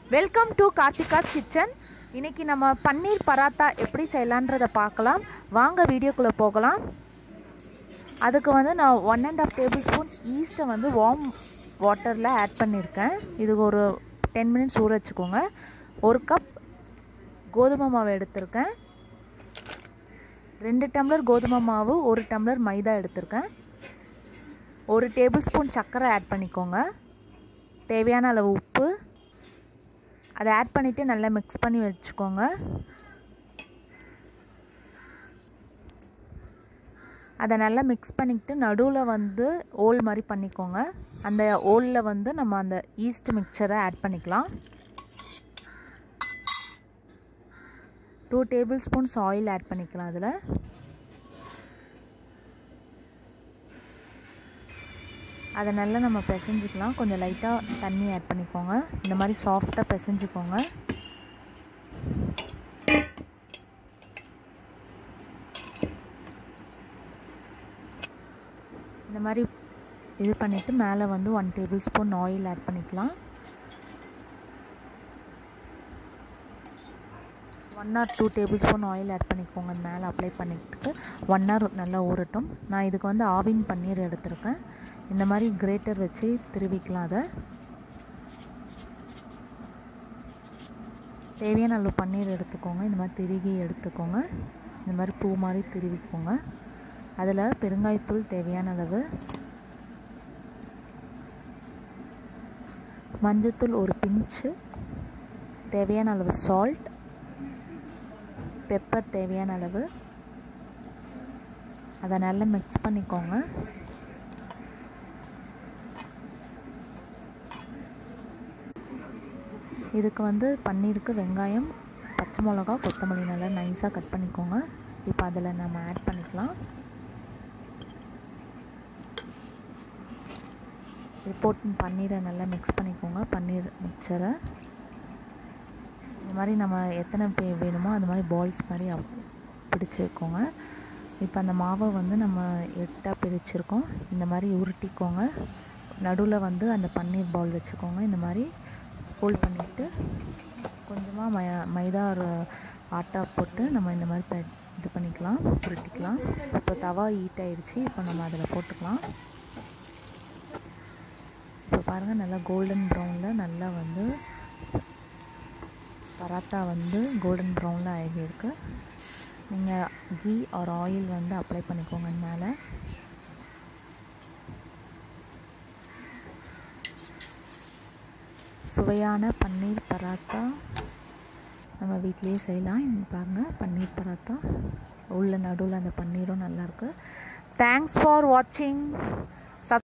welcome to Karthika's kitchen இன்னைக்கு நம்ம பன்னீர் பராத்தா எப்படி செய்யலான்றதை பார்க்கலாம் வாங்க வீடியோக்குள்ளே போகலாம் அதுக்கு வந்து நான் one and half tablespoon ஈஸ்ட்டை வந்து வார்ம் வாட்டரில் ஆட் பண்ணியிருக்கேன் இதுக்கு ஒரு டென் மினிட்ஸ் ஊற வச்சுக்கோங்க ஒரு கப் கோதுமை மாவு எடுத்திருக்கேன் ரெண்டு டம்ளர் கோதுமை மாவு ஒரு டம்ளர் மைதா எடுத்திருக்கேன் ஒரு டேபிள் ஸ்பூன் சர்க்கரை ஆட் பண்ணிக்கோங்க தேவையான அளவு உப்பு அதை ஆட் பண்ணிவிட்டு நல்லா மிக்ஸ் பண்ணி வச்சுக்கோங்க அதை நல்லா மிக்ஸ் பண்ணிக்கிட்டு நடுவில் வந்து ஓல் மாதிரி பண்ணிக்கோங்க அந்த ஓலில் வந்து நம்ம அந்த ஈஸ்ட் மிக்சரை ஆட் பண்ணிக்கலாம் two tablespoons oil add பண்ணிக்கலாம் அதில் அதை நல்லா நம்ம பிசைஞ்சிக்கலாம் கொஞ்சம் லைட்டாக தண்ணி ஆட் பண்ணிக்கோங்க இந்த மாதிரி சாஃப்டாக பிசைஞ்சிக்கோங்க இந்த மாதிரி இது பண்ணிவிட்டு மேலே வந்து one tablespoon oil add பண்ணிக்கலாம் one or two tablespoon oil add பண்ணிக்கோங்க மேலே அப்ளை பண்ணிக்கிட்டு ஒன் ஹவர் நல்லா ஊறட்டும் நான் இதுக்கு வந்து ஆவின் பன்னீர் எடுத்திருக்கேன் இந்த மாதிரி கிரேட்டர் வச்சு திருவிக்கலாம் அதை தேவையான அளவு பன்னீர் எடுத்துக்கோங்க இந்த மாதிரி திருகி எடுத்துக்கோங்க இந்த மாதிரி பூ மாதிரி திருவிக்கோங்க அதில் பெருங்காயத்தூள் தேவையான அளவு மஞ்சத்தூள் ஒரு பிஞ்சு தேவையான அளவு சால்ட் பெப்பர் தேவையான அளவு அதை நல்லா மிக்ஸ் பண்ணிக்கோங்க இதுக்கு வந்து பன்னீருக்கு வெங்காயம் பச்சை மிளகா கொத்தமல்லி நல்லா நைஸாக கட் பண்ணிக்கோங்க இப்போ அதில் நம்ம ஆட் பண்ணிக்கலாம் இது போட்டு பன்னீரை நல்லா மிக்ஸ் பண்ணிக்கோங்க பன்னீர் மிக்சரை இந்த மாதிரி நம்ம எத்தனை பே வேணுமோ அந்த மாதிரி பால்ஸ் மாதிரி பிடிச்சி வைக்கோங்க இப்போ அந்த மாவை வந்து நம்ம எட்டாக பிரிச்சிருக்கோம் இந்த மாதிரி உருட்டிக்கோங்க நடுவில் வந்து அந்த பன்னீர் பால் வச்சுக்கோங்க இந்த மாதிரி ஃபோல்ட் பண்ணிவிட்டு கொஞ்சமாக மை மைதா ஆட்டா போட்டு நம்ம இந்த மாதிரி இது பண்ணிக்கலாம் உருட்டிக்கலாம் இப்போ தவா ஹீட் ஆயிடுச்சு இப்போ நம்ம அதில் போட்டுக்கலாம் இப்போ பாருங்கள் நல்லா கோல்டன் ப்ரௌனில் நல்லா வந்து பராத்தா வந்து கோல்டன் ப்ரௌனில் ஆகியிருக்கு நீங்கள் கீ ஆர் ஆயில் வந்து அப்ளை பண்ணிக்கோங்க மேலே சுவையான பன்னீர் பராத்தா நம்ம வீட்லேயே செய்யலாம் இந்த பாருங்கள் பன்னீர் பராத்தா உள்ள நடுவில் அந்த பன்னீரும் நல்லாயிருக்கு தேங்க்ஸ் ஃபார் வாட்சிங்